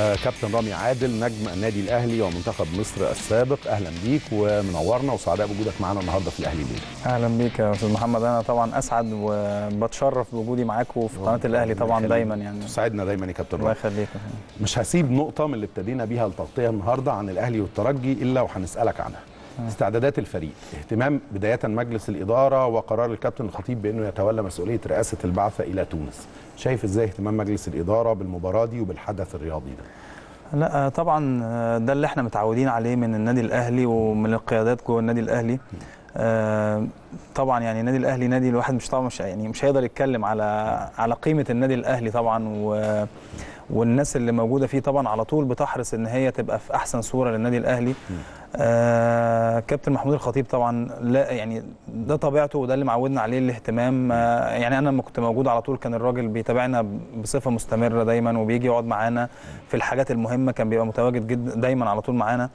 آه، كابتن رامي عادل نجم النادي الاهلي ومنتخب مصر السابق اهلا بيك ومنورنا وسعداء بوجودك معانا النهارده في الاهلي ليله اهلا بيك يا استاذ محمد انا طبعا اسعد وبتشرف بوجودي معاكم في قناه الاهلي طبعا دايما يعني تسعدنا دايما يا كابتن الله رامي يخليك مش هسيب نقطه من اللي ابتدينا بيها التغطيه النهارده عن الاهلي والترجي الا وهنسالك عنها استعدادات الفريق اهتمام بدايه مجلس الاداره وقرار الكابتن الخطيب بانه يتولى مسؤوليه رئاسه البعثه الى تونس شايف ازاي اهتمام مجلس الاداره بالمباراه دي وبالحدث الرياضي ده لا طبعا ده اللي احنا متعودين عليه من النادي الاهلي ومن القيادات جوه النادي الاهلي آه، طبعا يعني النادي الاهلي نادي الواحد مش طبعا مش يعني مش هيقدر يتكلم على على قيمه النادي الاهلي طبعا و والناس اللي موجوده فيه طبعا على طول بتحرص ان هي تبقى في احسن صوره للنادي الاهلي آه كابتن محمود الخطيب طبعا لا يعني ده طبيعته وده اللي معودنا عليه الاهتمام آه يعني انا لما كنت موجود على طول كان الراجل بيتابعنا بصفه مستمره دايما وبيجي يقعد معانا في الحاجات المهمه كان بيبقى متواجد جدا دايما على طول معانا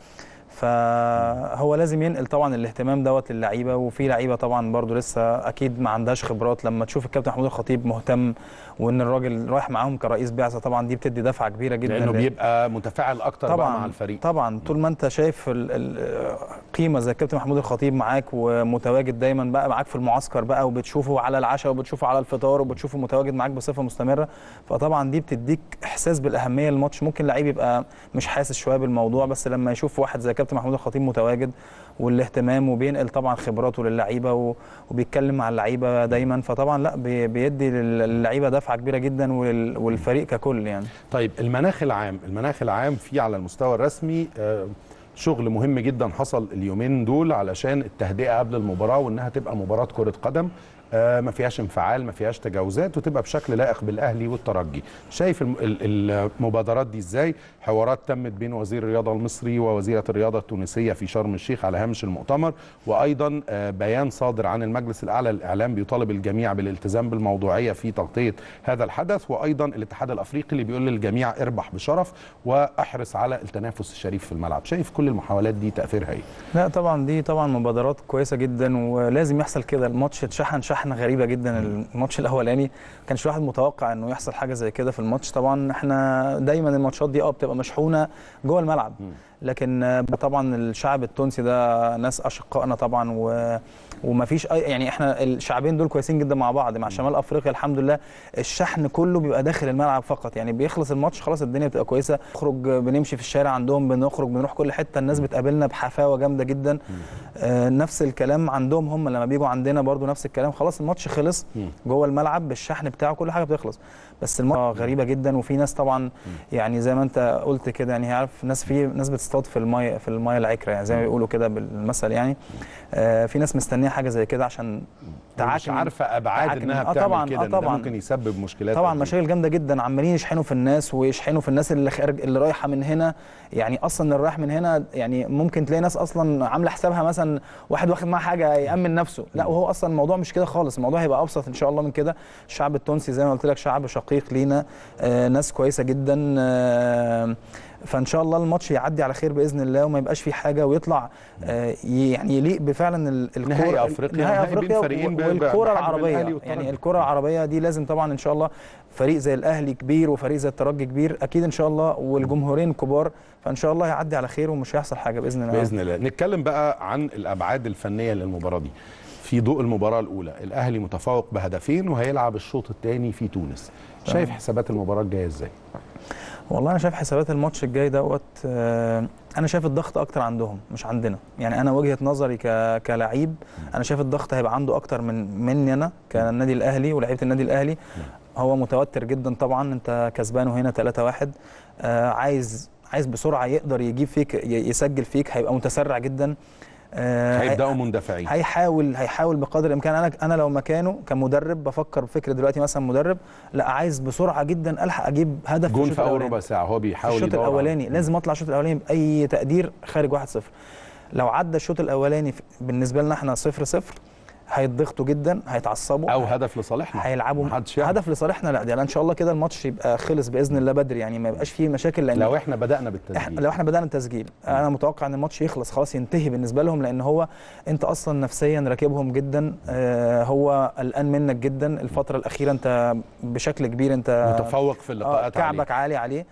فهو لازم ينقل طبعا الاهتمام دوت للعيبه وفي لعيبه طبعا برضو لسه اكيد ما عندهاش خبرات لما تشوف الكابتن محمود الخطيب مهتم وان الراجل رايح معاهم كرئيس بعثه طبعا دي بتدي دفعه كبيره جدا لانه لل- بيبقى متفاعل اكتر بقى طبعا مع الفريق طبعا طول ما انت شايف ال- ال- قيمه زي الكابتن محمود الخطيب معاك ومتواجد دايما بقى معاك في المعسكر بقى وبتشوفه على العشاء وبتشوفه على الفطار وبتشوفه متواجد معاك بصفه مستمره فطبعا دي بتديك احساس بالاهميه للماتش ممكن لعيب يبقى مش حاسس شويه بالموضوع بس لما يشوف واحد زي كابتن محمود الخطيب متواجد والاهتمام وبينقل طبعا خبراته للعيبه و- وبيتكلم مع اللعيبه دايما فطبعا لا بي- بيدي للعيبه دفعه كبيره جدا ولل- والفريق ككل يعني طيب المناخ العام المناخ العام في على المستوى الرسمي آه، شغل مهم جدا حصل اليومين دول علشان التهدئه قبل المباراه وانها تبقى مباراه كره قدم آه، ما فيهاش انفعال ما فيهاش تجاوزات وتبقى بشكل لائق بالاهلي والترجي شايف الم- ال- المبادرات دي ازاي حوارات تمت بين وزير الرياضه المصري ووزيره الرياضه التونسيه في شرم الشيخ على هامش المؤتمر وايضا آه، بيان صادر عن المجلس الاعلى للاعلام بيطالب الجميع بالالتزام بالموضوعيه في تغطيه هذا الحدث وايضا الاتحاد الافريقي اللي بيقول للجميع اربح بشرف واحرص على التنافس الشريف في الملعب شايف كل المحاولات دي تاثيرها ايه لا طبعا دي طبعا مبادرات كويسه جدا ولازم يحصل كده الماتش اتشحن شحنه غريبه جدا الماتش الاولاني ما كانش الواحد متوقع انه يحصل حاجه زي كده في الماتش طبعا احنا دايما الماتشات دي اه بتبقى مشحونه جوه الملعب لكن آه، طبعا الشعب التونسي ده ناس اشقائنا طبعا و وما فيش أي يعني احنا الشعبين دول كويسين جدا مع بعض مع شمال افريقيا الحمد لله الشحن كله بيبقى داخل الملعب فقط يعني بيخلص الماتش خلاص الدنيا بتبقى كويسه نخرج بنمشي في الشارع عندهم بنخرج بنروح كل حته الناس بتقابلنا بحفاوه جامده جدا آه نفس الكلام عندهم هم لما بيجوا عندنا برضو نفس الكلام خلاص الماتش خلص مم. جوه الملعب بالشحن بتاعه كل حاجه بتخلص بس الماتش غريبه جدا وفي ناس طبعا يعني زي ما انت قلت كده يعني عارف ناس في ناس بتصطاد في المايه في المايه العكره يعني زي ما بيقولوا كده بالمثل يعني آه في ناس مستنيه حاجه زي كده عشان مش تعاكم عارفه ابعاد تعاكم. انها آه بتعمل طبعاً، كده آه إن ده طبعاً. ممكن يسبب مشكلات طبعا قد إيه. مشاكل جامده جدا عمالين يشحنوا في الناس ويشحنوا في الناس اللي خارج اللي رايحه من هنا يعني اصلا اللي رايح من هنا يعني ممكن تلاقي ناس اصلا عامله حسابها مثلا واحد واخد معاه حاجه يامن نفسه لا وهو اصلا الموضوع مش كده خالص الموضوع هيبقى ابسط ان شاء الله من كده الشعب التونسي زي ما قلت لك شعب شقيق لينا آه ناس كويسه جدا آه فان شاء الله الماتش يعدي على خير باذن الله وما يبقاش فيه حاجه ويطلع آه يعني يليق بفعلا ال- الكوره نهائي أفريقيا، نهائي نهائي بين افريقيا فريقين ب- ب- والكوره بحجم الأهلي العربيه والترجي. يعني الكره العربيه دي لازم طبعا ان شاء الله فريق زي الاهلي كبير وفريق زي الترجي كبير اكيد ان شاء الله والجمهورين كبار فان شاء الله يعدي على خير ومش هيحصل حاجه باذن الله باذن الله نتكلم بقى عن الابعاد الفنيه للمباراه دي في ضوء المباراه الاولى الاهلي متفوق بهدفين وهيلعب الشوط الثاني في تونس شايف حسابات المباراه الجايه ازاي والله انا شايف حسابات الماتش الجاي دوت آه، انا شايف الضغط اكتر عندهم مش عندنا يعني انا وجهه نظري ك... كلعيب انا شايف الضغط هيبقى عنده اكتر من مني انا كالنادي الاهلي ولاعيبه النادي الاهلي هو متوتر جدا طبعا انت كسبانه هنا 3-1 آه عايز عايز بسرعه يقدر يجيب فيك ي- يسجل فيك هيبقى متسرع جدا آه هيبداوا مندفعين هيحاول هيحاول بقدر الامكان انا انا لو مكانه كمدرب بفكر بفكر دلوقتي مثلا مدرب لا عايز بسرعه جدا الحق اجيب هدف جون الشوط في اول الأولاني. ربع ساعه هو في بيحاول الشوط يدور على- الاولاني لازم اطلع الشوط الاولاني باي تقدير خارج 1-0 لو عدى الشوط الاولاني في- بالنسبه لنا احنا 0-0 هيتضغطوا جدا هيتعصبوا او هدف لصالحنا هيلعبوا محدش يعرف. هدف لصالحنا لا يعني ان شاء الله كده الماتش يبقى خلص باذن الله بدري يعني ما يبقاش فيه مشاكل لان لو احنا بدانا إحنا بالتسجيل لو احنا بدانا التسجيل انا متوقع ان الماتش يخلص خلاص ينتهي بالنسبه لهم لان هو انت اصلا نفسيا راكبهم جدا آه، هو قلقان منك جدا الفتره الاخيره انت بشكل كبير انت متفوق في آه اللقاءات كعبك عالي عليه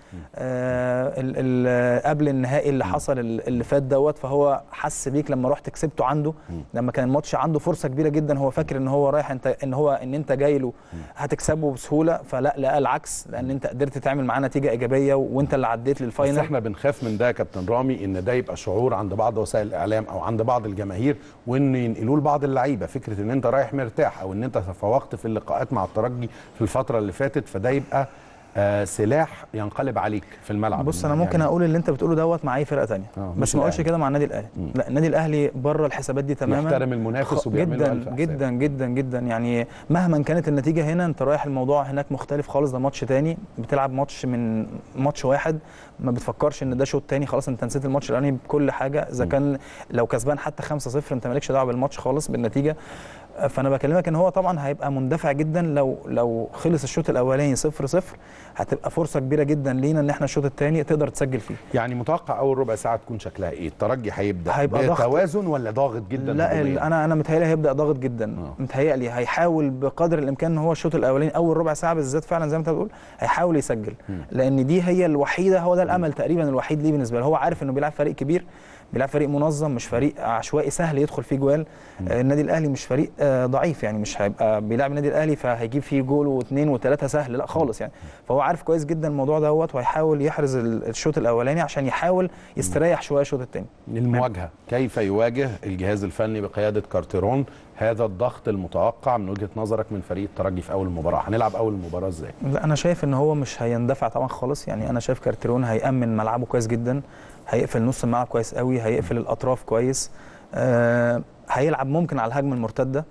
آه ال ال قبل النهائي اللي حصل ال- اللي فات دوت فهو حس بيك لما رحت كسبته عنده لما كان الماتش عنده فرصه كبيره جدا هو فاكر ان هو رايح انت ان هو ان انت جاي له هتكسبه بسهوله فلا لقى العكس لان انت قدرت تعمل معاه نتيجه ايجابيه وانت اللي عديت بس للفاينل احنا بنخاف من ده يا كابتن رامي ان ده يبقى شعور عند بعض وسائل الاعلام او عند بعض الجماهير وان ينقلوه لبعض اللعيبه فكره ان انت رايح مرتاح او ان انت تفوقت في اللقاءات مع الترجي في الفتره اللي فاتت فده يبقى آه سلاح ينقلب عليك في الملعب بص انا يعني ممكن اقول اللي انت بتقوله دوت مع اي فرقه تانية آه، بس مش ما اقولش الأهلي. كده مع النادي الاهلي لا النادي الاهلي بره الحسابات دي تماما يحترم المنافس خ- وبيعمل له جدا ألف حساب. جدا جدا جدا يعني مهما كانت النتيجه هنا انت رايح الموضوع هناك مختلف خالص ده ماتش تاني بتلعب ماتش من ماتش واحد ما بتفكرش ان ده شوط تاني خلاص انت نسيت الماتش الاولاني بكل حاجه اذا كان لو كسبان حتى 5-0 انت مالكش دعوه بالماتش خالص بالنتيجه فانا بكلمك ان هو طبعا هيبقى مندفع جدا لو لو خلص الشوط الاولاني 0 0 هتبقى فرصه كبيره جدا لينا ان احنا الشوط الثاني تقدر تسجل فيه يعني متوقع اول ربع ساعه تكون شكلها ايه الترجي هيبدا هيبقى ضغط. بتوازن ولا ضاغط جدا لا ال- هجومياً؟ انا انا متهيألي هيبدا ضاغط جدا آه. متهيألي هيحاول بقدر الامكان ان هو الشوط الاولاني اول ربع ساعه بالذات فعلا زي ما انت بتقول هيحاول يسجل لان دي هي الوحيده هو ده الامل تقريبا الوحيد ليه بالنسبه له هو عارف انه بيلعب فريق كبير بيلعب فريق منظم مش فريق عشوائي سهل يدخل فيه جوال آه، النادي الاهلي مش فريق آه، ضعيف يعني مش هيبقى بيلعب النادي الاهلي فهيجيب فيه جول واثنين وثلاثه سهل لا خالص يعني فهو عارف كويس جدا الموضوع دوت وهيحاول يحرز ال- الشوط الاولاني عشان يحاول يستريح شويه الشوط الثاني المواجهه كيف يواجه الجهاز الفني بقياده كارتيرون هذا الضغط المتوقع من وجهه نظرك من فريق الترجي في اول المباراه هنلعب اول المباراه ازاي لا انا شايف ان هو مش هيندفع طبعا خالص يعني انا شايف كارتيرون هيأمن ملعبه كويس جدا هيقفل نص الملعب كويس قوي هيقفل الاطراف كويس آه هيلعب ممكن على الهجمه المرتده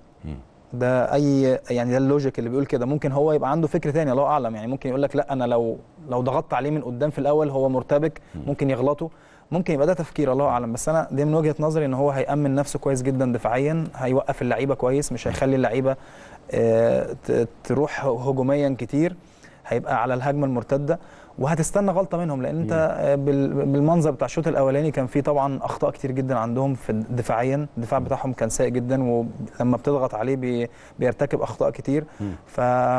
ده اي يعني ده اللوجيك اللي بيقول كده ممكن هو يبقى عنده فكر تاني الله اعلم يعني ممكن يقول لك لا انا لو لو ضغطت عليه من قدام في الاول هو مرتبك ممكن يغلطه ممكن يبقى ده تفكير الله اعلم بس انا دي من وجهه نظري ان هو هيامن نفسه كويس جدا دفاعيا هيوقف اللعيبه كويس مش هيخلي اللعيبه آه، ت- تروح هجوميا كتير هيبقى على الهجمه المرتده وهتستنى غلطه منهم لان انت آه، بال- بالمنظر بتاع الشوط الاولاني كان فيه طبعا اخطاء كتير جدا عندهم في دفاعيا الدفاع بتاعهم كان سيء جدا ولما بتضغط عليه بي بيرتكب اخطاء كتير ف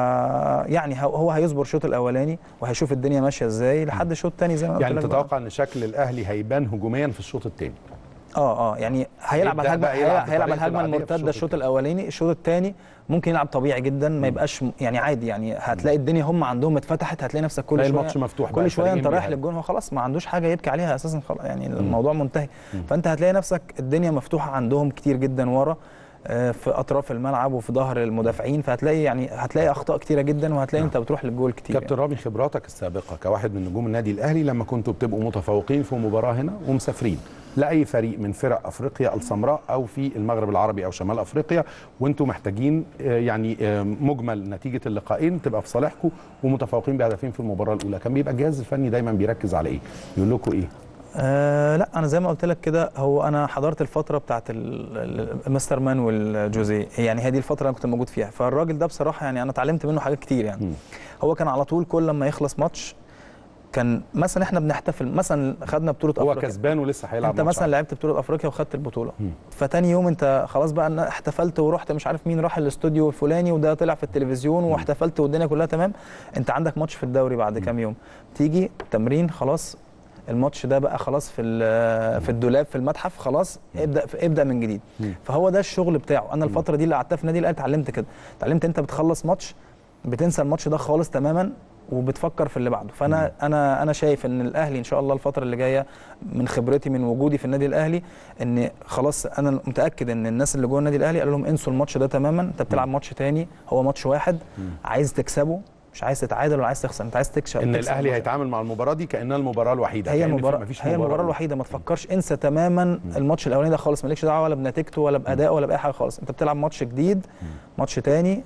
يعني هو- هو هيصبر الشوط الاولاني وهيشوف الدنيا ماشيه ازاي لحد الشوط الثاني زي ما قلت يعني لك بقى. تتوقع ان شكل الاهلي هيبان هجوميا في الشوط الثاني اه اه يعني هيلعب يبدأ على الهجمه بقى يلعب هيلعب على بطريقة الهجمه العادية في المرتده الشوط الشوط التاني. الاولاني الشوط الثاني ممكن يلعب طبيعي جدا ما يبقاش م- يعني عادي يعني هتلاقي الدنيا هم عندهم اتفتحت هتلاقي نفسك كل تلاقي شويه الماتش مفتوح بقى، كل شويه الفريقين انت رايح بيهاجموا. للجون هو خلاص ما عندوش حاجه يبكي عليها اساسا خلاص يعني الموضوع منتهي فانت هتلاقي نفسك الدنيا مفتوحه عندهم كتير جدا ورا آه، في اطراف الملعب وفي ظهر المدافعين فهتلاقي يعني هتلاقي اخطاء كتيره جدا وهتلاقي انت بتروح للجول كتير كابتن رامي خبراتك السابقه كواحد من نجوم النادي الاهلي لما كنتوا بتبقوا متفوقين في مباراه هنا ومسافرين لاي فريق من فرق افريقيا السمراء او في المغرب العربي او شمال افريقيا وانتم محتاجين آه، يعني آه، مجمل نتيجه اللقاءين تبقى في صالحكم ومتفوقين بهدفين في المباراه الاولى كان بيبقى الجهاز الفني دايما بيركز على ايه يقول لكم ايه آه لا انا زي ما قلت لك كده هو انا حضرت الفتره بتاعت ال- ال- مستر مانويل جوزيه يعني هي دي الفتره اللي انا كنت موجود فيها فالراجل ده بصراحه يعني انا اتعلمت منه حاجات كتير يعني مم. هو كان على طول كل لما يخلص ماتش كان مثلا احنا بنحتفل مثلا خدنا بطوله هو افريقيا كسبان ولسه هيلعب انت ماتش مثلا لعبت بطوله افريقيا وخدت البطوله فتاني يوم انت خلاص بقى ان احتفلت ورحت مش عارف مين راح الاستوديو الفلاني وده طلع في التلفزيون واحتفلت والدنيا كلها تمام انت عندك ماتش في الدوري بعد كام يوم تيجي تمرين خلاص الماتش ده بقى خلاص في ال- في الدولاب في المتحف خلاص ابدا ابدا من جديد فهو ده الشغل بتاعه انا الفتره دي اللي قعدتها في النادي الاهلي اتعلمت كده اتعلمت انت بتخلص ماتش بتنسى الماتش ده خالص تماما وبتفكر في اللي بعده فانا انا انا شايف ان الاهلي ان شاء الله الفتره اللي جايه من خبرتي من وجودي في النادي الاهلي ان خلاص انا متاكد ان الناس اللي جوه النادي الاهلي قالوا لهم انسوا الماتش ده تماما انت بتلعب ماتش تاني هو ماتش واحد عايز تكسبه مش عايز تتعادل ولا عايز تخسر انت عايز تكسب ان تكسب الاهلي الماتش. هيتعامل مع المباراه دي كانها المباراه الوحيده هي كأن في- المباراه مفيش هي المباراه مباراة الوحيده ما تفكرش انسى تماما الماتش الاولاني ده خالص مالكش دعوه ولا بنتيجته ولا بادائه ولا باي حاجه خالص انت بتلعب ماتش جديد ماتش تاني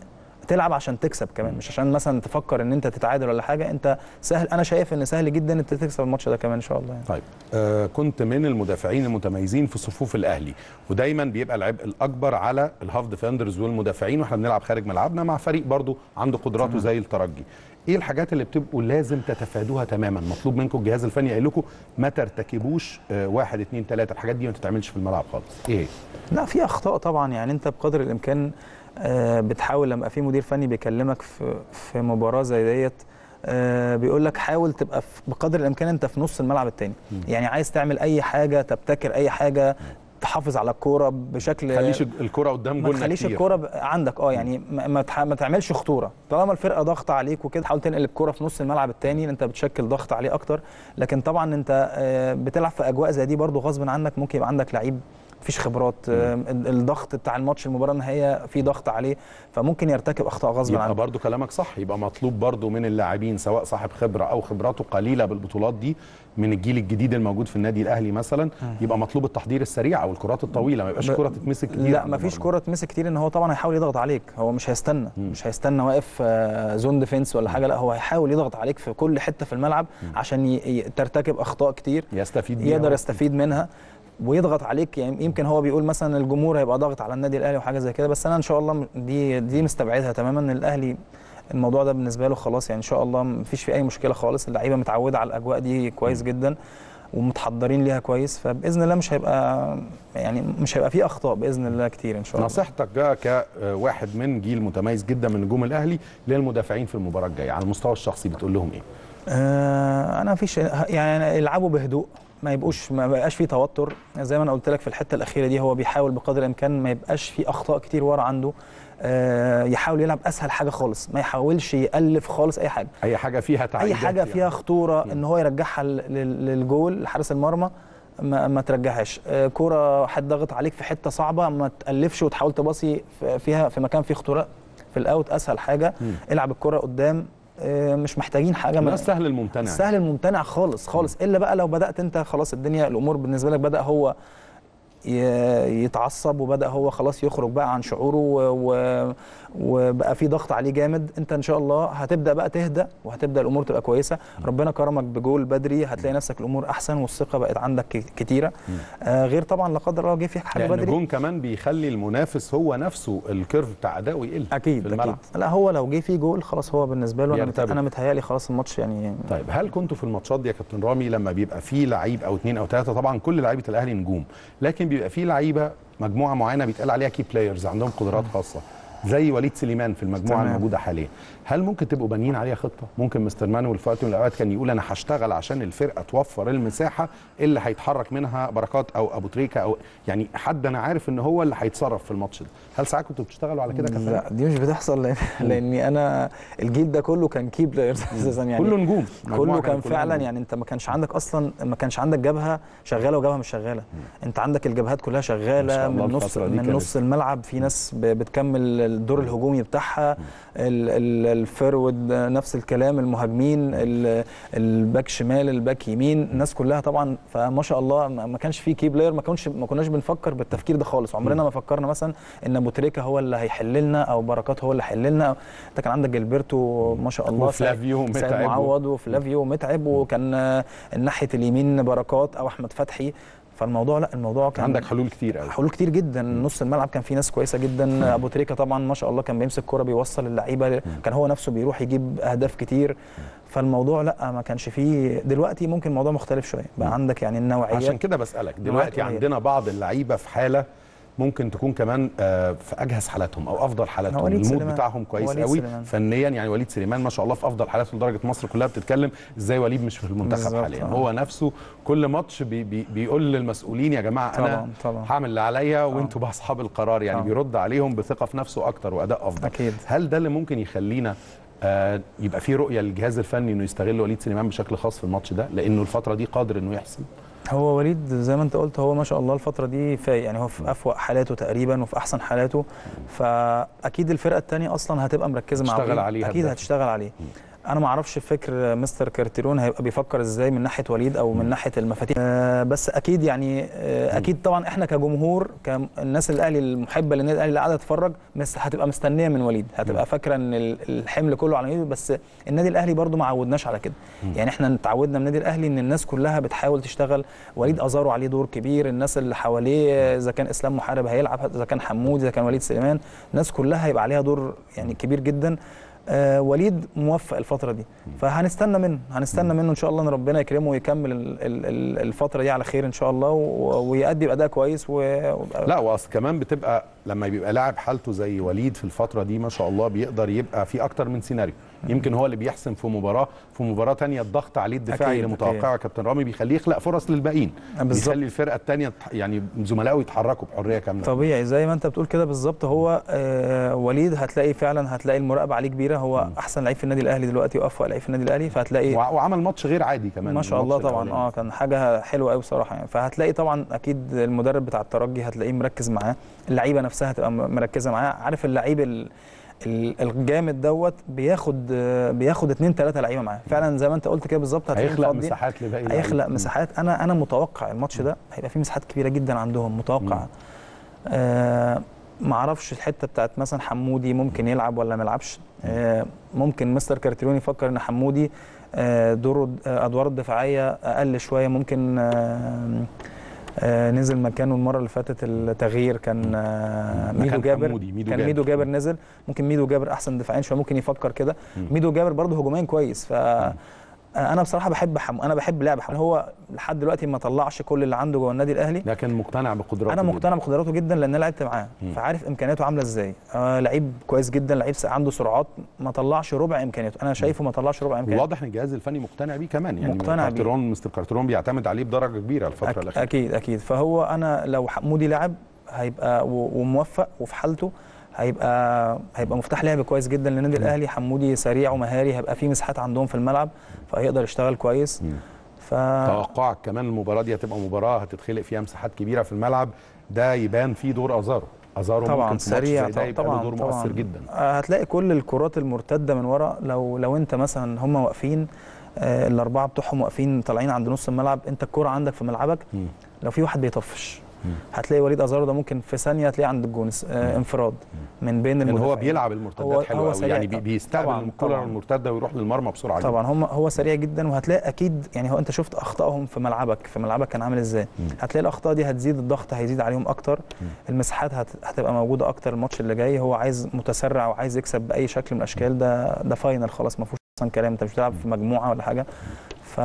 بتلعب عشان تكسب كمان مش عشان مثلا تفكر ان انت تتعادل ولا حاجه انت سهل انا شايف ان سهل جدا انت تكسب الماتش ده كمان ان شاء الله يعني. طيب آه كنت من المدافعين المتميزين في صفوف الاهلي ودايما بيبقى العبء الاكبر على الهاف ديفندرز والمدافعين واحنا بنلعب خارج ملعبنا مع فريق برضو عنده قدراته زي الترجي ايه الحاجات اللي بتبقوا لازم تتفادوها تماما مطلوب منكم الجهاز الفني قايل لكم ما ترتكبوش آه واحد اتنين تلاته الحاجات دي ما تتعملش في الملعب خالص ايه هي؟ لا في اخطاء طبعا يعني انت بقدر الامكان آه، بتحاول لما في مدير فني بيكلمك في في مباراه زي ديت آه، بيقول لك حاول تبقى في- بقدر الامكان انت في نص الملعب التاني يعني عايز تعمل اي حاجه تبتكر اي حاجه تحافظ على الكوره بشكل خليش الكره قدام ما جولنا تخليش كتير. الكوره ب- عندك اه يعني ما, ما, تح- ما تعملش خطوره طالما الفرقه ضغط عليك وكده حاول تنقل الكوره في نص الملعب الثاني انت بتشكل ضغط عليه اكتر لكن طبعا انت آه، بتلعب في اجواء زي دي برضو غصب عنك ممكن يبقى عندك لعيب مفيش خبرات آه، ال- الضغط بتاع الماتش المباراه النهائيه في ضغط عليه فممكن يرتكب اخطاء غصب يبقى عنه برضو كلامك صح يبقى مطلوب برضو من اللاعبين سواء صاحب خبره او خبراته قليله بالبطولات دي من الجيل الجديد الموجود في النادي الاهلي مثلا يبقى مطلوب التحضير السريع او الكرات الطويله ما يبقاش ب- كره تتمسك كتير لا عند مفيش المرمى. كوره تمسك كتير ان هو طبعا هيحاول يضغط عليك هو مش هيستنى مش هيستنى واقف آه، زون ديفنس ولا حاجه لا هو هيحاول يضغط عليك في كل حته في الملعب عشان ي- ي- ترتكب اخطاء كتير يستفيد بيها يقدر يستفيد منها ويضغط عليك يعني يمكن هو بيقول مثلا الجمهور هيبقى ضاغط على النادي الاهلي وحاجه زي كده بس انا ان شاء الله م- دي دي مستبعدها تماما ان الاهلي الموضوع ده بالنسبه له خلاص يعني ان شاء الله مفيش فيه اي مشكله خالص اللعيبه متعوده على الاجواء دي كويس جدا ومتحضرين ليها كويس فباذن الله مش هيبقى يعني مش هيبقى فيه اخطاء باذن الله كتير ان شاء الله نصيحتك بقى كواحد من جيل متميز جدا من نجوم الاهلي للمدافعين في المباراه الجايه على المستوى الشخصي بتقول لهم ايه؟ آه انا مفيش يعني يلعبوا بهدوء ما يبقوش ما بقاش فيه توتر زي ما انا قلت لك في الحته الاخيره دي هو بيحاول بقدر الامكان ما يبقاش فيه اخطاء كتير ورا عنده آه يحاول يلعب اسهل حاجه خالص ما يحاولش يالف خالص اي حاجه اي حاجه فيها اي تعقيدات حاجه يعني. فيها خطوره ان هو يرجعها لل- لل- للجول لحارس المرمى ما, ما ترجعهاش آه، كوره حد ضغط عليك في حته صعبه ما تالفش وتحاول تباصي في- فيها في مكان فيه خطوره في الاوت اسهل حاجه العب الكره قدام آه، مش محتاجين حاجه ده من السهل الممتنع السهل الممتنع خالص خالص الا بقى لو بدات انت خلاص الدنيا الامور بالنسبه لك بدا هو ي- يتعصب وبدا هو خلاص يخرج بقى عن شعوره و- و- وبقى في ضغط عليه جامد انت ان شاء الله هتبدا بقى تهدى وهتبدا الامور تبقى كويسه ربنا كرمك بجول بدري هتلاقي نفسك الامور احسن والثقه بقت عندك ك- كتيره آه غير طبعا لا قدر الله جه فيك حاجه لان بدري الجون كمان بيخلي المنافس هو نفسه الكيرف بتاع اداؤه يقل اكيد في اكيد الملعب لا هو لو جه فيه جول خلاص هو بالنسبه له انا مت- بيرتبك. انا متهيألي خلاص الماتش يعني طيب هل كنتوا في الماتشات دي يا كابتن رامي لما بيبقى في لعيب او اثنين او ثلاثه طبعا كل لعيبه الاهلي نجوم لكن بيبقى في لعيبه مجموعه معينه بيتقال عليها كي بلايرز عندهم قدرات خاصه زي وليد سليمان في المجموعه تمام. الموجوده حاليا هل ممكن تبقوا بانيين عليها خطه ممكن مستر مانويل في وقت من الاوقات كان يقول انا هشتغل عشان الفرقه توفر المساحه اللي هيتحرك منها بركات او ابو تريكه او يعني حد انا عارف ان هو اللي هيتصرف في الماتش ده هل ساعات كنتوا بتشتغلوا على كده كفريق لا دي مش بتحصل لان لاني انا الجيل ده كله كان كي بلايرز اساسا يعني كله نجوم كله مجموعة كان كلها فعلا نجوم. يعني انت ما كانش عندك اصلا ما كانش عندك جبهه شغاله وجبهه مش شغاله انت عندك الجبهات كلها ما شاء شغاله الله من نص الفترة دي من كانت- نص الملعب في ناس ب- بتكمل الدور الهجومي بتاعها ال- ال- الفيرود نفس الكلام المهاجمين ال- الباك شمال الباك يمين الناس كلها طبعا فما شاء الله ما ما كانش في كي بلاير ما كانش ما كناش بنفكر بالتفكير ده خالص عمرنا ما فكرنا مثلا ان ابو تريكه هو اللي هيحل لنا او بركات هو اللي هيحل لنا انت كان عندك جilberto ما شاء الله وفلافيو سيد- سيد ومتعب و- معوض وفلافيو ومتعب وكان آه، الناحيه اليمين بركات او احمد فتحي فالموضوع لا الموضوع كان عندك حلول كتير قوي حلول كتير جدا نص الملعب كان فيه ناس كويسه جدا ابو تريكه طبعا ما شاء الله كان بيمسك كرة بيوصل اللعيبه كان هو نفسه بيروح يجيب اهداف كتير فالموضوع لا ما كانش فيه دلوقتي ممكن الموضوع مختلف شويه بقى عندك يعني النوعيات عشان كده بسالك دلوقتي قليلة. عندنا بعض اللعيبه في حاله ممكن تكون كمان آه، في اجهز حالاتهم او افضل حالاتهم وليد المود سليمان. بتاعهم كويس وليد قوي سليمان. فنيا يعني وليد سليمان ما شاء الله في افضل حالاته لدرجه مصر كلها بتتكلم ازاي وليد مش في المنتخب بالظبط، حاليا آه. هو نفسه كل ماتش بي بي بيقول للمسؤولين يا جماعه انا طبعاً، طبعاً. هعمل اللي عليا وانتوا بقى اصحاب القرار يعني آه. بيرد عليهم بثقه في نفسه اكتر واداء افضل أكيد. هل ده اللي ممكن يخلينا آه يبقى في رؤيه للجهاز الفني انه يستغل وليد سليمان بشكل خاص في الماتش ده لانه الفتره دي قادر انه يحسم هو وليد زي ما انت قلت هو ما شاء الله الفتره دي فايق يعني هو في افوق حالاته تقريبا وفي احسن حالاته فاكيد الفرقه الثانيه اصلا هتبقى مركزه مع هتشتغل وليد. عليه اكيد هداف. هتشتغل عليه انا ما اعرفش فكر مستر كارتيرون هيبقى بيفكر ازاي من ناحيه وليد او من ناحيه المفاتيح آه، بس اكيد يعني آه، اكيد طبعا احنا كجمهور كالناس الاهلي المحبه للنادي الاهلي اللي قاعده تتفرج بس هتبقى مستنيه من وليد هتبقى فاكره ان ال- الحمل كله على وليد بس النادي الاهلي برضو ما عودناش على كده يعني احنا اتعودنا من النادي الاهلي ان الناس كلها بتحاول تشتغل وليد ازارو عليه دور كبير الناس اللي حواليه اذا كان اسلام محارب هيلعب اذا كان حمود اذا كان وليد سليمان الناس كلها هيبقى عليها دور يعني كبير جدا آه وليد موفق الفتره دي فهنستنى منه هنستنى منه ان شاء الله ان ربنا يكرمه ويكمل ال- ال- ال- الفتره دي على خير ان شاء الله و- ويأدي باداء كويس و... لا واصل كمان بتبقى لما بيبقى لاعب حالته زي وليد في الفتره دي ما شاء الله بيقدر يبقى في اكتر من سيناريو يمكن هو اللي بيحسم في مباراه في مباراه تانية الضغط عليه الدفاعي أكيد، اللي متوقعه يا كابتن رامي بيخليه يخلق فرص للباقيين بالظبط. بيخلي الفرقه الثانيه يعني زملائه يتحركوا بحريه كامله طبيعي زي ما انت بتقول كده بالظبط هو آه وليد هتلاقي فعلا هتلاقي المراقبه عليه كبيره هو احسن لعيب في النادي الاهلي دلوقتي وافضل لعيب في النادي الاهلي فهتلاقي وع- وعمل ماتش غير عادي كمان ما شاء الله الماتش طبعا الأولاني. اه كان حاجه حلوه قوي بصراحه يعني فهتلاقي طبعا اكيد المدرب بتاع الترجي هتلاقيه مركز معاه اللعيبه نفسها هتبقى م- مركزه معاه عارف اللعيب ال- ال- الجامد دوت بياخد آه، بياخد اثنين ثلاثه لعيبه معاه فعلا زي ما انت قلت كده بالظبط هتلاقيه هيخلق مفضي. مساحات لباقي هيخلق اللعيبة. مساحات انا انا متوقع الماتش ده هيبقى فيه مساحات كبيره جدا عندهم متوقع آه ما اعرفش الحته بتاعت مثلا حمودي ممكن يلعب ولا ما يلعبش آه ممكن مستر كارتيروني يفكر ان حمودي آه دوره آه ادواره الدفاعيه اقل شويه ممكن آه آه نزل مكانه المره اللي فاتت التغيير كان آه مكان ميدو جابر حمودي، ميدو كان جابر. ميدو جابر نزل ممكن ميدو جابر احسن دفاعيا شويه ممكن يفكر كده ميدو جابر برضه هجوميا كويس ف انا بصراحه بحب حمو انا بحب لعب حمو هو لحد دلوقتي ما طلعش كل اللي عنده جوه النادي الاهلي لكن مقتنع بقدراته انا جداً. مقتنع بقدراته جدا لان انا لعبت معاه فعارف امكانياته عامله ازاي آه لعيب كويس جدا لعيب س- عنده سرعات ما طلعش ربع امكانياته انا شايفه ما طلعش ربع امكانياته واضح ان الجهاز الفني مقتنع بيه كمان يعني مقتنع بيه. كارتيرون مستر كارتيرون بيعتمد عليه بدرجه كبيره الفتره أك- الاخيره اكيد اكيد فهو انا لو حمودي لعب هيبقى و- وموفق وفي حالته هيبقى هيبقى مفتاح لعب كويس جدا للنادي الاهلي حمودي سريع ومهاري هيبقى في مساحات عندهم في الملعب فهيقدر يشتغل كويس ف توقعك كمان المباراه دي هتبقى مباراه هتتخلق فيها مساحات كبيره في الملعب ده يبان فيه دور ازارو ازارو طبعا ممكن في ماتش سريع زي ده يبقى له طبعا دور طبعا مؤثر جدا آه، هتلاقي كل الكرات المرتده من ورا لو لو انت مثلا هم واقفين آه، الاربعه بتوعهم واقفين طالعين عند نص الملعب انت الكره عندك في ملعبك مم. لو في واحد بيطفش هتلاقي وليد ازارو ده ممكن في ثانيه تلاقيه عند الجون آه، انفراد من بين لان هو المدافعين. بيلعب هو- المرتدات حلو هو قوي سريع يعني بي- طبعاً. بيستقبل طبعاً، الكره طبعاً. المرتده ويروح للمرمى بسرعه جدا طبعا هم هو سريع جدا وهتلاقي اكيد يعني هو انت شفت اخطائهم في ملعبك في ملعبك كان عامل ازاي هتلاقي الاخطاء دي هتزيد الضغط هيزيد عليهم اكتر المساحات هت... هتبقى موجوده اكتر الماتش اللي جاي هو عايز متسرع وعايز يكسب باي شكل من الاشكال ده ده فاينل خلاص ما فيهوش اصلا كلام انت مش بتلعب في مجموعه ولا حاجه ف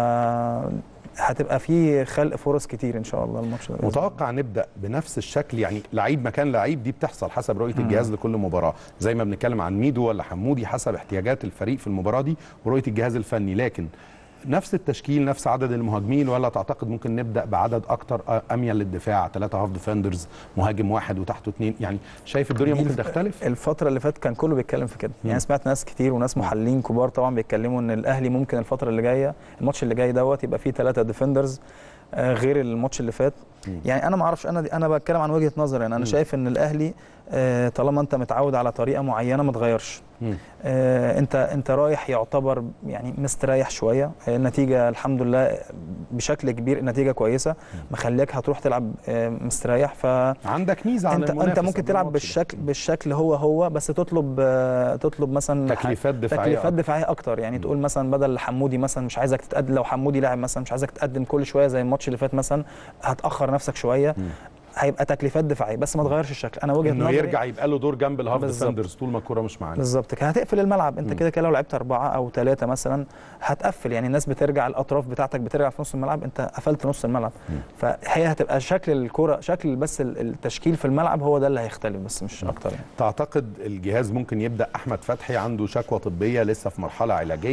هتبقى في خلق فرص كتير ان شاء الله الماتش ده بإذن الله. متوقع نبدا بنفس الشكل يعني لعيب مكان لعيب دي بتحصل حسب رؤيه الجهاز لكل مباراه زي ما بنتكلم عن ميدو ولا حمودي حسب احتياجات الفريق في المباراه دي ورؤيه الجهاز الفني لكن نفس التشكيل نفس عدد المهاجمين ولا تعتقد ممكن نبدا بعدد اكتر اميل للدفاع ثلاثه هاف ديفندرز مهاجم واحد وتحته اثنين يعني شايف الدنيا دي ممكن الف- تختلف الفترة اللي فاتت كان كله بيتكلم في كده، يعني سمعت ناس كتير وناس محللين كبار طبعا بيتكلموا ان الاهلي ممكن الفترة اللي جاية الماتش اللي جاي دوت يبقى فيه ثلاثة ديفندرز غير الماتش اللي فات، يعني انا ما اعرفش انا دي انا بتكلم عن وجهة نظري يعني انا شايف ان الاهلي آه، طالما انت متعود على طريقة معينة ما تغيرش. مم. آه، انت انت رايح يعتبر يعني مستريح شويه آه، النتيجه الحمد لله بشكل كبير النتيجه كويسه مخليك هتروح تلعب آه، مستريح ف عندك ميزه على انت المنافس انت ممكن قبل تلعب الماتش ده. بالشكل بالشكل هو هو بس تطلب آه، تطلب مثلا تكليفات دفاعيه تكليفات أكتر. دفاعيه اكتر يعني تقول مثلا بدل حمودي مثلا مش عايزك تتقدم لو حمودي لاعب مثلا مش عايزك تقدم كل شويه زي الماتش اللي فات مثلا هتاخر نفسك شويه هيبقى تكليفات دفاعيه بس ما تغيرش الشكل انا وجهه انه نظري يرجع يبقى له دور جنب الهاف بالظبط. ديفندرز طول ما الكوره مش معانا بالظبط كده هتقفل الملعب انت كده كده لو لعبت اربعه او ثلاثه مثلا هتقفل يعني الناس بترجع الاطراف بتاعتك بترجع في نص الملعب انت قفلت نص الملعب فهي هتبقى شكل الكره شكل بس ال- التشكيل في الملعب هو ده اللي هيختلف بس مش اكتر يعني تعتقد الجهاز ممكن يبدا احمد فتحي عنده شكوى طبيه لسه في مرحله علاجيه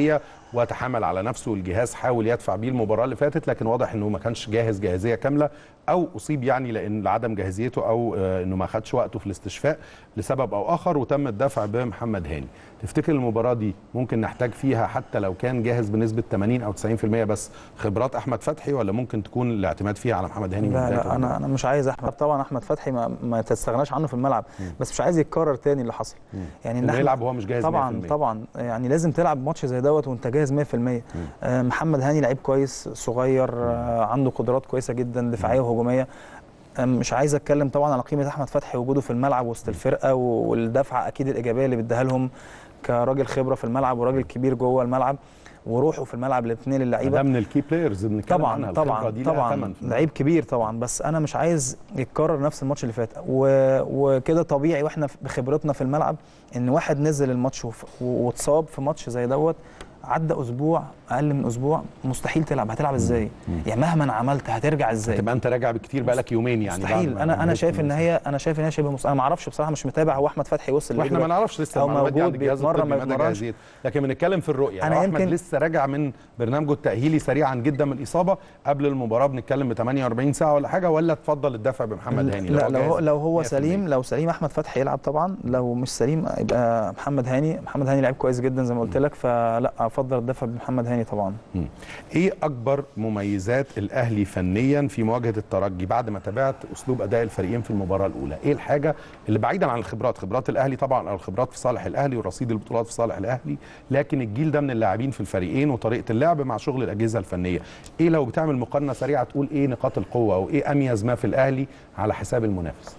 وتحمل على نفسه الجهاز حاول يدفع بيه المباراه اللي فاتت لكن واضح انه ما كانش جاهز جاهزيه كامله او اصيب يعني لان لعدم جاهزيته او آه، انه ما خدش وقته في الاستشفاء لسبب او اخر وتم الدفع بمحمد هاني تفتكر المباراه دي ممكن نحتاج فيها حتى لو كان جاهز بنسبه 80 او 90% بس خبرات احمد فتحي ولا ممكن تكون الاعتماد فيها على محمد هاني من لا بداية لا المباراة؟ انا انا مش عايز احمد طبعا احمد فتحي ما, ما تستغناش عنه في الملعب بس مش عايز يتكرر تاني اللي حصل يعني انه إحنا- يلعب وهو مش جاهز طبعا 100%. طبعا يعني لازم تلعب ماتش زي دوت وانت جاهز 100% آه محمد هاني لعيب كويس صغير آه عنده قدرات كويسه جدا دفاعيه وهجوميه آه، مش عايز اتكلم طبعا على قيمه احمد فتحي وجوده في الملعب وسط الفرقه و- والدفعه اكيد الايجابيه اللي بيديها لهم كراجل خبره في الملعب وراجل كبير جوه الملعب وروحه في الملب الاثنين اللعيبه ده من الكي بلايرز بنتكلم عنها طبعا الخبرة طبعا دي لها طبعا ثمن في لعيب كبير طبعا بس انا مش عايز يتكرر نفس الماتش اللي فات و... وكده طبيعي واحنا بخبرتنا في الملعب ان واحد نزل الماتش وف... و- واتصاب في ماتش زي دوت عدى اسبوع اقل من اسبوع مستحيل تلعب هتلعب ازاي يعني مهما عملت هترجع ازاي تبقى انت راجع بكتير بقالك يومين يعني بعد مستحيل ما انا انا نهيت شايف ان الموسم. هي انا شايف ان هي شبه مستحيل انا ما اعرفش بصراحه مش متابع هو احمد فتحي وصل لإيه واحنا ما دلوقتي. نعرفش لسه أو المعلومات دي عند موجود الجهاز بيتمرن الطبي ما مدى يتمرنش. جاهزيته لكن بنتكلم في الرؤيه أنا لو احمد يمكن- لسه راجع من برنامجه التاهيلي سريعا جدا من الاصابه قبل المباراه بنتكلم ب 48 ساعه ولا حاجه ولا تفضل الدفع بمحمد هاني لا لو هو لو هو 100%. سليم لو سليم احمد فتحي يلعب طبعا لو مش سليم يبقى محمد هاني محمد هاني لعيب كويس جدا زي ما قلت لك فلا افضل الدفع بمحمد هاني طبعا مم. ايه اكبر مميزات الاهلي فنيا في مواجهه الترجي بعد ما تابعت اسلوب اداء الفريقين في المباراه الاولى ايه الحاجه اللي بعيدا عن الخبرات خبرات الاهلي طبعا او الخبرات في صالح الاهلي ورصيد البطولات في صالح الاهلي لكن الجيل ده من اللاعبين في الفريقين وطريقه اللعب مع شغل الاجهزه الفنيه ايه لو بتعمل مقارنه سريعه تقول ايه نقاط القوه او ايه اميز ما في الاهلي على حساب المنافس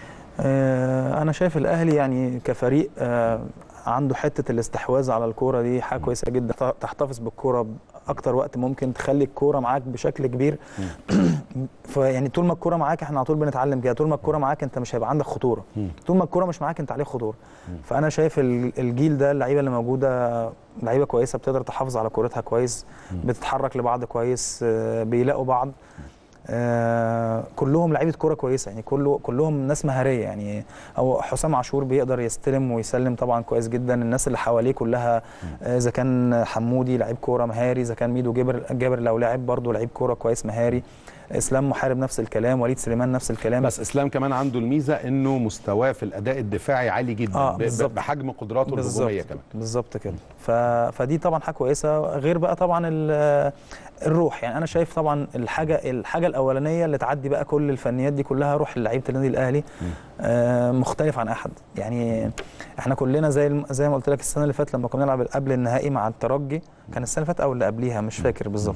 آه، انا شايف الاهلي يعني كفريق آه، عنده حته الاستحواذ على الكوره دي حاجه كويسه جدا ت- تحتفظ بالكوره اكتر وقت ممكن تخلي الكوره معاك بشكل كبير فيعني طول ما الكوره معاك احنا على طول بنتعلم كده طول ما الكوره معاك انت مش هيبقى عندك خطوره طول ما الكوره مش معاك انت عليك خطوره فانا شايف ال- الجيل ده اللعيبه اللي موجوده لعيبه كويسه بتقدر تحافظ على كورتها كويس بتتحرك لبعض كويس آه، بيلاقوا بعض آه كلهم لعيبه كوره كويسه يعني كله كلهم ناس مهاريه يعني او حسام عاشور بيقدر يستلم ويسلم طبعا كويس جدا الناس اللي حواليه كلها آه، اذا كان حمودي لعيب كوره مهاري اذا كان ميدو جابر جابر لو لعب برضه لعيب كوره كويس مهاري اسلام محارب نفس الكلام وليد سليمان نفس الكلام بس اسلام كمان عنده الميزه انه مستواه في الاداء الدفاعي عالي جدا آه، ب- بالظبط. بحجم قدراته الهجوميه كمان بالظبط كده ف... فدي طبعا حاجه كويسه غير بقى طبعا ال... الروح يعني انا شايف طبعا الحاجه الحاجه الاولانيه اللي تعدي بقى كل الفنيات دي كلها روح لعيبه النادي الاهلي آه مختلف عن احد يعني احنا كلنا زي الم... زي ما قلت لك السنه اللي فاتت لما كنا نلعب قبل النهائي مع الترجي كان السنه اللي فاتت او اللي قبليها مش فاكر بالظبط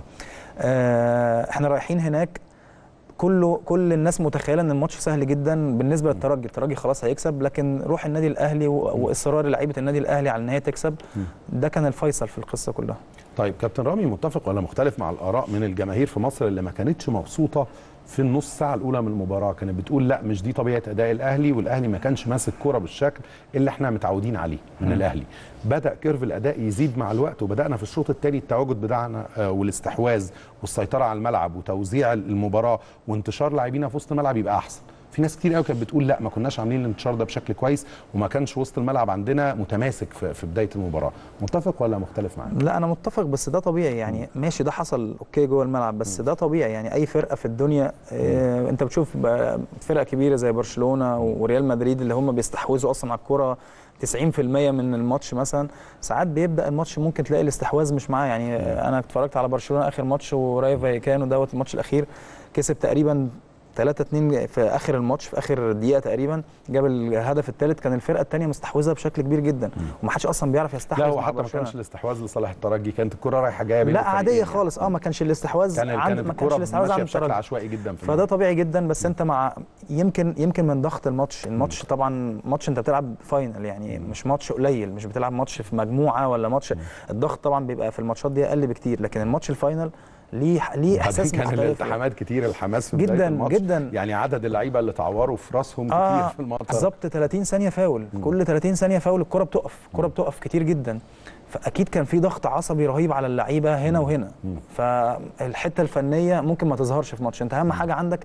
آه احنا رايحين هناك كله كل الناس متخيله ان الماتش سهل جدا بالنسبه للترجي الترجي خلاص هيكسب لكن روح النادي الاهلي و- واصرار لعيبه النادي الاهلي على ان هي تكسب ده كان الفيصل في القصه كلها طيب كابتن رامي متفق ولا مختلف مع الاراء من الجماهير في مصر اللي ما كانتش مبسوطه في النص ساعه الاولى من المباراه كانت بتقول لا مش دي طبيعه اداء الاهلي والاهلي ما كانش ماسك كوره بالشكل اللي احنا متعودين عليه من الاهلي بدا كيرف الاداء يزيد مع الوقت وبدانا في الشوط الثاني التواجد بتاعنا آه، والاستحواذ والسيطره على الملعب وتوزيع المباراه وانتشار لاعبينا في وسط الملعب يبقى احسن في ناس كتير قوي كانت بتقول لا ما كناش عاملين الانتشار ده بشكل كويس وما كانش وسط الملعب عندنا متماسك في في بدايه المباراه متفق ولا مختلف معاك لا انا متفق بس ده طبيعي يعني ماشي ده حصل اوكي جوه الملعب بس ده طبيعي يعني اي فرقه في الدنيا اه انت بتشوف بقى فرق كبيره زي برشلونه وريال مدريد اللي هم بيستحوذوا اصلا على الكوره 90% من الماتش مثلا ساعات بيبدا الماتش ممكن تلاقي الاستحواذ مش معاه يعني آه، انا اتفرجت على برشلونه اخر ماتش وراي فايكانو دوت الماتش الاخير كسب تقريبا 3 2 في اخر الماتش في اخر دقيقه تقريبا جاب الهدف الثالث كان الفرقه الثانيه مستحوذه بشكل كبير جدا ومحدش اصلا بيعرف يستحوذ لا هو مع حتى ما برشلونة. كانش الاستحواذ لصالح الترجي كانت الكره رايحه جايه بين لا الفريقين عاديه يعني. خالص اه ما كانش الاستحواذ كان عند كانت ما كانش الكره الاستحواذ ماشيه عند بشكل الترجي عشوائي جدا في فده الملعب. طبيعي جدا بس انت مع يمكن يمكن من ضغط الماتش الماتش طبعا ماتش انت بتلعب فاينل يعني مش ماتش قليل مش بتلعب ماتش في مجموعه ولا ماتش الضغط طبعا بيبقى في الماتشات دي اقل بكتير لكن الماتش الفاينل ليه ليه احساس بعدين كان مختلف الالتحامات كتير الحماس في بداية جدا الماتش. جدا يعني عدد اللعيبه اللي اتعوروا في راسهم كتير في الماتش بالظبط 30 ثانيه فاول كل 30 ثانيه فاول الكره بتقف الكره بتقف كتير جدا فاكيد كان في ضغط عصبي رهيب على اللعيبه هنا وهنا فالحته الفنيه ممكن ما تظهرش في ماتش انت اهم حاجه عندك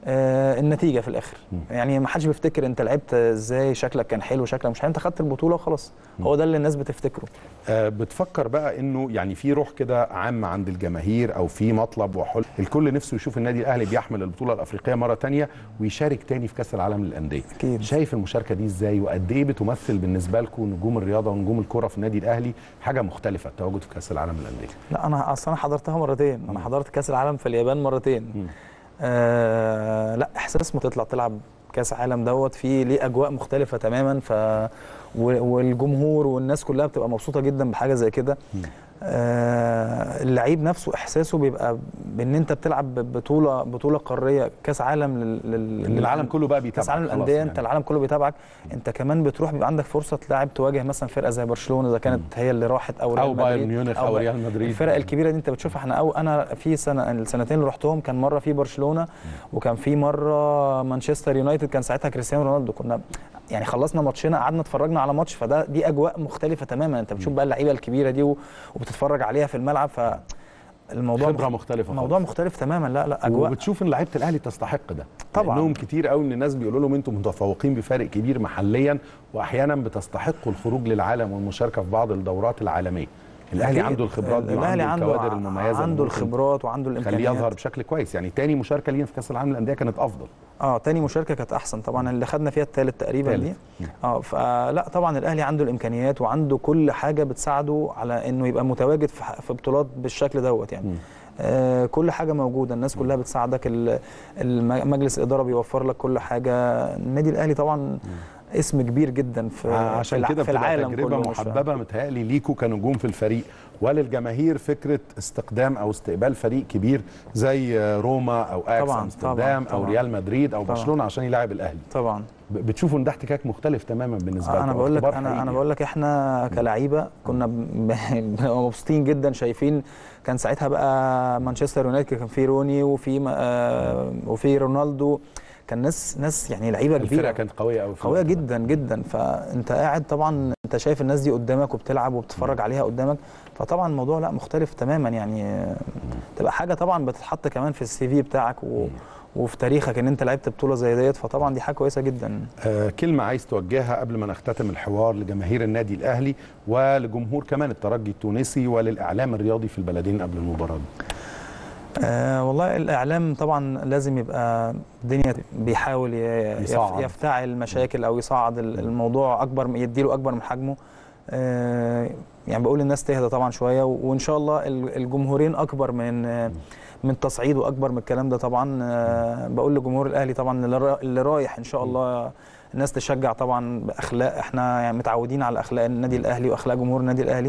آه النتيجه في الاخر مم. يعني ما حدش بيفتكر انت لعبت ازاي شكلك كان حلو شكلك مش حلو انت خدت البطوله وخلاص هو ده اللي الناس بتفتكره آه، بتفكر بقى انه يعني في روح كده عامه عند الجماهير او في مطلب وحل الكل نفسه يشوف النادي الاهلي بيحمل البطوله الافريقيه مره تانية ويشارك تاني في كاس العالم للانديه أكيد. شايف المشاركه دي ازاي وقد ايه بتمثل بالنسبه لكم نجوم الرياضه ونجوم الكره في النادي الاهلي حاجه مختلفه التواجد في كاس العالم للانديه لا انا اصلا انا حضرتها مرتين انا حضرت كاس العالم في اليابان مرتين آه لا احساس ما تطلع تلعب كاس عالم دوت فيه ليه اجواء مختلفه تماما ف و- والجمهور والناس كلها بتبقى مبسوطه جدا بحاجه زي كده آه اللعيب نفسه احساسه بيبقى بان انت بتلعب بطوله بطوله قاريه كاس عالم لل... لل... ان العالم كله بقى بيتابع كاس عالم الانديه انت العالم كله بيتابعك انت كمان بتروح بيبقى عندك فرصه تلاعب تواجه مثلا فرقه زي برشلونه اذا كانت هي اللي راحت او او ريال بايرن مدريد ميونخ او باي- ريال مدريد الفرق الكبيره دي انت بتشوفها احنا أو انا في سنه السنتين اللي رحتهم كان مره في برشلونه وكان في مره مانشستر يونايتد كان ساعتها كريستيانو رونالدو كنا يعني خلصنا ماتشنا قعدنا اتفرجنا على ماتش فده دي اجواء مختلفه تماما انت بتشوف بقى اللعيبه الكبيره دي و- وبتتفرج عليها في الملعب ف الموضوع خبره مختلفه موضوع خالص. مختلف تماما لا لا اجواء وبتشوف ان لعيبه الاهلي تستحق ده طبعاً. لانهم كتير قوي من الناس بيقولوا لهم انتم متفوقين بفارق كبير محليا واحيانا بتستحقوا الخروج للعالم والمشاركه في بعض الدورات العالميه الاهلي أكيد. عنده الخبرات دي الاهلي وعنده عنده الكوادر المميزه عنده اللي ممكن الخبرات وعنده خليه الامكانيات يظهر بشكل كويس يعني تاني مشاركه لينا في كاس العالم للانديه كانت افضل اه تاني مشاركه كانت احسن طبعا اللي خدنا فيها الثالث تقريبا تالت. دي اه فلا طبعا الاهلي عنده الامكانيات وعنده كل حاجه بتساعده على انه يبقى متواجد في ح- في بطولات بالشكل دوت يعني مم. آه كل حاجه موجوده الناس كلها بتساعدك ال- الم- مجلس الاداره بيوفر لك كل حاجه النادي الاهلي طبعا اسم كبير جدا في عشان في الع- كده في بتبقى العالم تجربه كله مش فاهم. محببه متهيألي ليكوا كنجوم في الفريق وللجماهير فكره استقدام او استقبال فريق كبير زي روما او اكس طبعاً، امستردام طبعاً، او طبعاً. ريال مدريد او طبعاً. برشلونه عشان يلاعب الاهلي طبعا ب- بتشوفوا ان ده احتكاك مختلف تماما بالنسبه لكم انا أو بقول لك اختبار انا انا حقيقي. بقول لك احنا كلعيبه كنا ب- بنبقى مبسوطين جدا شايفين كان ساعتها بقى مانشستر يونايتد كان في روني وفي م- آه وفي رونالدو كان ناس ناس يعني لعيبه الفرقه كبيره كانت قويه قوي قويه جدا جدا فانت قاعد طبعا انت شايف الناس دي قدامك وبتلعب وبتتفرج عليها قدامك فطبعا الموضوع لا مختلف تماما يعني آه، تبقى حاجه طبعا بتتحط كمان في السي في بتاعك و وفي تاريخك ان انت لعبت بطوله زي ديت فطبعا دي حاجه كويسه جدا آه كلمه عايز توجهها قبل ما نختتم الحوار لجماهير النادي الاهلي ولجمهور كمان الترجي التونسي وللاعلام الرياضي في البلدين قبل المباراه دي آه والله الاعلام طبعا لازم يبقى الدنيا بيحاول ي- يف- يصعد. يفتعل مشاكل او يصعد ال- الموضوع اكبر يديله اكبر من حجمه آه يعني بقول للناس تهدى طبعا شويه و- وان شاء الله ال- الجمهورين اكبر من آه، من تصعيد واكبر من الكلام ده طبعا آه بقول لجمهور الاهلي طبعا اللي را- اللي رايح ان شاء الله الناس تشجع طبعا باخلاق احنا يعني متعودين على اخلاق النادي الاهلي واخلاق جمهور النادي الاهلي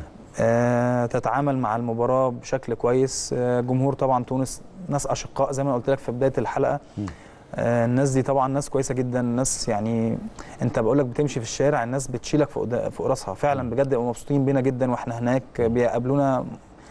آه، تتعامل مع المباراه بشكل كويس آه، جمهور طبعا تونس ناس اشقاء زي ما أنا قلت لك في بدايه الحلقه آه، الناس دي طبعا ناس كويسه جدا ناس يعني انت بقول لك بتمشي في الشارع الناس بتشيلك فوق دا- فوق راسها فعلا بجد بيبقوا مبسوطين بينا جدا واحنا هناك بيقابلونا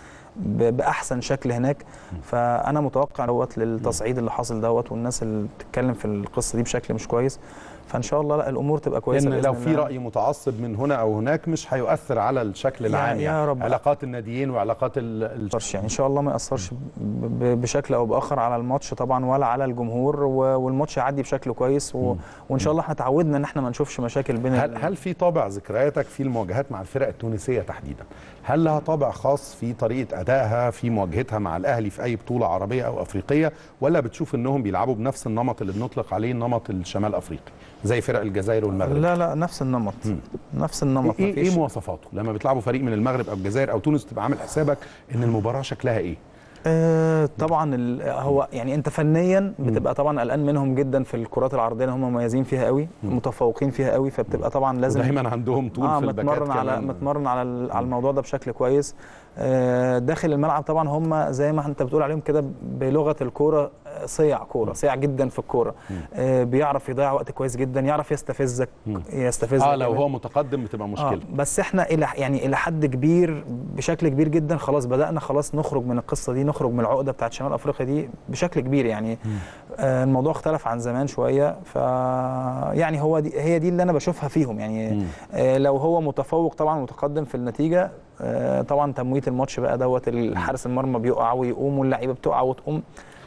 ب- باحسن شكل هناك فانا متوقع دوت للتصعيد اللي حاصل دوت والناس اللي بتتكلم في القصه دي بشكل مش كويس فان شاء الله لا الامور تبقى كويسه ان بإذن لو في الله. راي متعصب من هنا او هناك مش هيؤثر على الشكل يا- العام يا يعني رب. علاقات الناديين وعلاقات ال- ال- يأثرش يعني ان شاء الله ما ياثرش ب- ب- بشكل او باخر على الماتش طبعا ولا على الجمهور و- والماتش يعدي بشكل كويس و... وان شاء الله احنا تعودنا ان احنا ما نشوفش مشاكل بين هل ال- هل في طابع ذكرياتك في المواجهات مع الفرق التونسيه تحديدا؟ هل لها طابع خاص في طريقه ادائها في مواجهتها مع الاهلي في اي بطوله عربيه او افريقيه ولا بتشوف انهم بيلعبوا بنفس النمط اللي بنطلق عليه نمط الشمال افريقي زي فرق الجزائر والمغرب؟ لا لا نفس النمط نفس النمط ايه مفيش- ايه مواصفاته؟ لما بتلعبوا فريق من المغرب او الجزائر او تونس تبقى عامل حسابك ان المباراه شكلها ايه؟ آه طبعا ال- هو يعني انت فنيا بتبقى طبعا قلقان منهم جدا في الكرات العرضيه لأن هم مميزين فيها قوي متفوقين فيها قوي فبتبقى طبعا لازم ودايما عندهم طول اه في الباكات متمرن على كمان. متمرن على ال- على الموضوع ده بشكل كويس آه داخل الملعب طبعا هم زي ما انت بتقول عليهم كده بلغه الكوره آه، صيع كوره صيع جدا في الكوره آه بيعرف يضيع وقت كويس جدا يعرف يستفزك يستفزك اه لو كمان. هو متقدم بتبقى مشكله آه بس احنا الى يعني الى حد كبير بشكل كبير جدا خلاص بدانا خلاص نخرج من القصه دي نخرج من العقده بتاعت شمال افريقيا دي بشكل كبير يعني آه الموضوع اختلف عن زمان شويه ف يعني هو دي هي دي اللي انا بشوفها فيهم يعني آه لو هو متفوق طبعا متقدم في النتيجه آه طبعا تمويت الماتش بقى دوت الحارس المرمى بيقع ويقوم واللعيبه بتقع وتقوم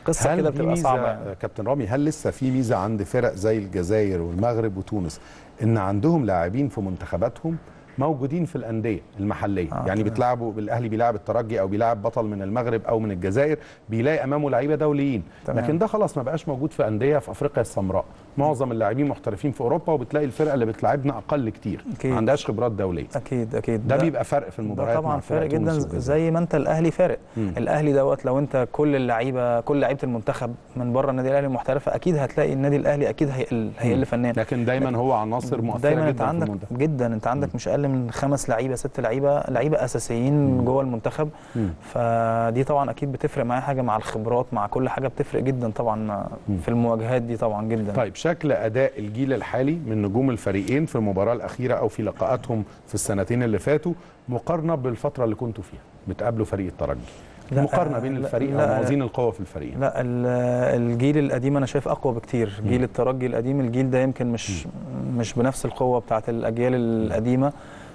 قصه هل كده دي بتبقى ميزة صعبه يعني. آه، كابتن رامي هل لسه في ميزه عند فرق زي الجزائر والمغرب وتونس ان عندهم لاعبين في منتخباتهم موجودين في الانديه المحليه آه، آه يعني تمام. بتلعبوا الاهلي بيلعب الترجي او بيلعب بطل من المغرب او من الجزائر بيلاقي امامه لعيبه دوليين تمام. لكن ده خلاص ما بقاش موجود في انديه في افريقيا السمراء معظم اللاعبين محترفين في اوروبا وبتلاقي الفرقه اللي بتلعبنا اقل كتير أكيد. ما عندهاش خبرات دوليه اكيد اكيد ده بيبقى فرق في ده المباريات طبعا مع فرق فارق جدا تونس والجزائر. زي ما انت الاهلي فارق مم. الاهلي دوت لو انت كل اللعيبه كل لعيبه المنتخب من بره النادي الاهلي المحترفه اكيد هتلاقي النادي الاهلي اكيد هيقل هيقل فنيا لكن دايما هو عناصر مؤثره دايما جدا انت في عندك المنتخب جدا انت عندك مش اقل من خمس لعيبه ست لعيبه لعيبه اساسيين جوه المنتخب مم. فدي طبعا اكيد بتفرق معايا حاجه مع الخبرات مع كل حاجه بتفرق جدا طبعا مم. في المواجهات دي طبعا جدا طيب شكل اداء الجيل الحالي من نجوم الفريقين في المباراه الاخيره او في لقاءاتهم في السنتين اللي فاتوا مقارنه بالفتره اللي كنتوا فيها بتقابلوا فريق الترجي لا، مقارنه بين لا، الفريق لا، او موازين القوه في الفريقين لا ال- الجيل القديم انا شايف اقوى بكتير جيل الترجي القديم الجيل ده يمكن مش مش بنفس القوه بتاعت الاجيال القديمه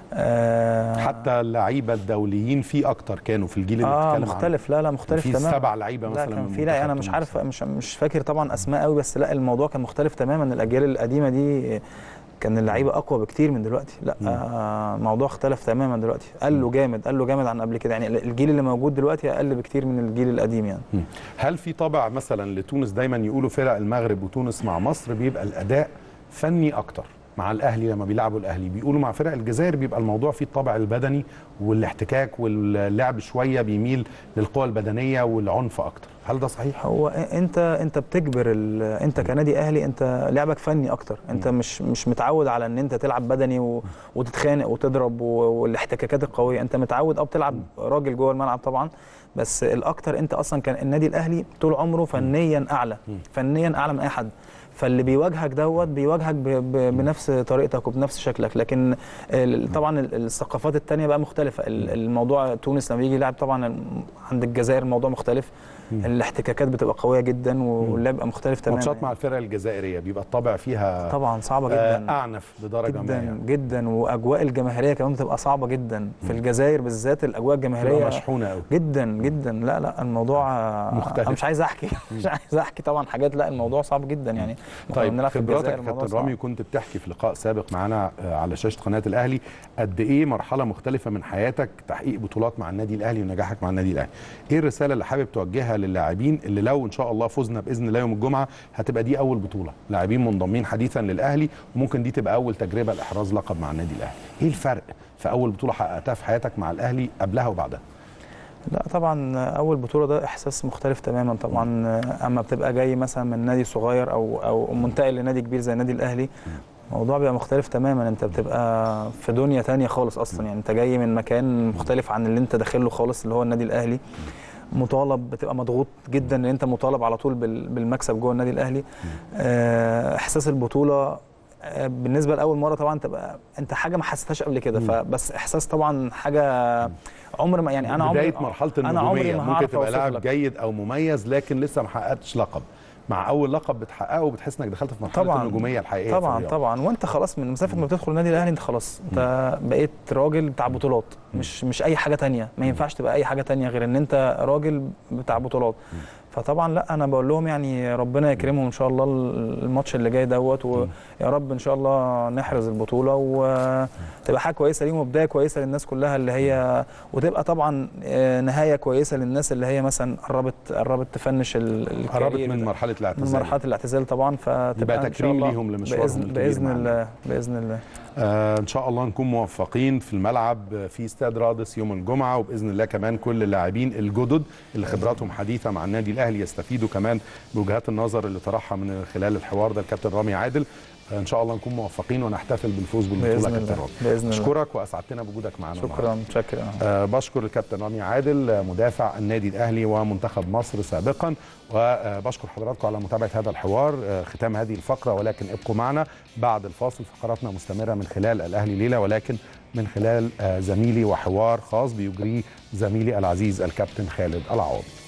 آه حتى اللعيبه الدوليين فيه اكتر كانوا في الجيل اللي اه بتتكلم عنه مختلف لا لا مختلف في تماما سبع لعيبه لا مثلا كان من في لا انا منتخب مش تونس. عارف مش مش فاكر طبعا اسماء قوي بس لا الموضوع كان مختلف تماما الاجيال القديمه دي كان اللعيبه اقوى بكتير من دلوقتي لا مم. آه الموضوع اختلف تماما دلوقتي قال له جامد قال له جامد عن قبل كده يعني الجيل اللي موجود دلوقتي اقل بكتير من الجيل القديم يعني مم. هل في طابع مثلا لتونس دايما يقولوا فرق المغرب وتونس مع مصر بيبقى الاداء فني اكتر مع الاهلي لما بيلعبوا الاهلي بيقولوا مع فرق الجزائر بيبقى الموضوع فيه الطابع البدني والاحتكاك واللعب شويه بيميل للقوى البدنيه والعنف اكتر هل ده صحيح هو انت انت بتجبر ال- انت كنادي اهلي انت لعبك فني اكتر انت مش مش متعود على ان انت تلعب بدني و... وتتخانق وتضرب و... والاحتكاكات القويه انت متعود اه بتلعب راجل جوه الملعب طبعا بس الاكتر انت اصلا كان النادي الاهلي طول عمره فنيا اعلى فنيا اعلى من اي حد فاللي بيواجهك دوت بيواجهك ب... ب... بنفس طريقتك وبنفس شكلك لكن ال- طبعا ال- الثقافات التانية بقى مختلفه ال- الموضوع تونس لما بيجي يلعب طبعا عند الجزائر الموضوع مختلف الاحتكاكات بتبقى قويه جدا واللعب بيبقى مختلف تماما ماتشات مع الفرق الجزائريه بيبقى الطابع فيها طبعا صعبه آه، جدا اعنف بدرجه ما جدا يعني. جدا واجواء الجماهيريه كمان بتبقى صعبه جدا في الجزائر بالذات الاجواء بتبقى الجماهيريه مشحونه قوي جدا جدا لا لا الموضوع آه، مختلف. انا مش عايز احكي مش عايز احكي طبعا حاجات لا الموضوع صعب جدا يعني كنا طيب بنلعب في خبراتك الجزائر يا الموضوع كابتن صعب. رامي كنت بتحكي في لقاء سابق معانا آه، على شاشه قناه الاهلي قد ايه مرحله مختلفه من حياتك تحقيق بطولات مع النادي الاهلي ونجاحك مع النادي الاهلي ايه الرساله اللي حابب توجهها للاعبين اللي لو ان شاء الله فزنا باذن الله يوم الجمعه هتبقى دي اول بطوله لاعبين منضمين حديثا للاهلي وممكن دي تبقى اول تجربه لاحراز لقب مع النادي الاهلي ايه الفرق في اول بطوله حققتها في حياتك مع الاهلي قبلها وبعدها لا طبعا اول بطوله ده احساس مختلف تماما طبعا اما بتبقى جاي مثلا من نادي صغير او او منتقل لنادي كبير زي النادي الاهلي الموضوع بيبقى مختلف تماما انت بتبقى في دنيا تانية خالص اصلا يعني انت جاي من مكان مختلف عن اللي انت داخله خالص اللي هو النادي الاهلي مطالب بتبقى مضغوط جدا ان انت مطالب على طول بال- بالمكسب جوه النادي الاهلي آه، احساس البطوله آه، بالنسبه لاول مره طبعا تبقى انت حاجه ما حسيتهاش قبل كده فبس احساس طبعا حاجه عمر ما يعني انا عمري بدايه مرحله انا عمري النجوميه ما ممكن هعرف تبقى أوصف لاعب لك. جيد او مميز لكن لسه ما حققتش لقب مع اول لقب بتحققه بتحس انك دخلت في مرحله طبعا النجوميه الحقيقيه في طبعا الرياضة. طبعا وانت خلاص من مسافه ما بتدخل النادي الاهلي انت خلاص انت بقيت راجل بتاع بطولات مش مش اي حاجه تانية ما ينفعش تبقى اي حاجه تانية غير ان انت راجل بتاع بطولات فطبعا لا انا بقول لهم يعني ربنا يكرمهم ان شاء الله الماتش اللي جاي دوت ويا رب ان شاء الله نحرز البطوله وتبقى حاجه كويسه ليهم وبدايه كويسه للناس كلها اللي هي وتبقى طبعا آه، نهايه كويسه للناس اللي هي مثلا قربت قربت تفنش ال- قربت الكارير من ده. مرحله من الاعتزال مرحله الاعتزال طبعا فتبقى يبقى إن شاء تكريم الله ليهم لمشوارهم باذن الكبير باذن معانا. الله باذن الله آه ان شاء الله نكون موفقين في الملعب في استاد رادس يوم الجمعه وباذن الله كمان كل اللاعبين الجدد اللي خبراتهم حديثه مع النادي الاهلي يستفيدوا كمان بوجهات النظر اللي طرحها من خلال الحوار ده الكابتن رامي عادل آه ان شاء الله نكون موفقين ونحتفل بالفوز بالبطوله باذن كابتن الله رامي باذن الله اشكرك واسعدتنا بوجودك معنا النهاردة. شكرا متشكر أه بشكر الكابتن رامي عادل آه، مدافع النادي الاهلي ومنتخب مصر سابقا وبشكر حضراتكم على متابعه هذا الحوار آه، ختام هذه الفقره ولكن ابقوا معنا بعد الفاصل فقراتنا مستمره من خلال الاهلي ليله ولكن من خلال آه، زميلي وحوار خاص بيجريه زميلي العزيز الكابتن خالد العوض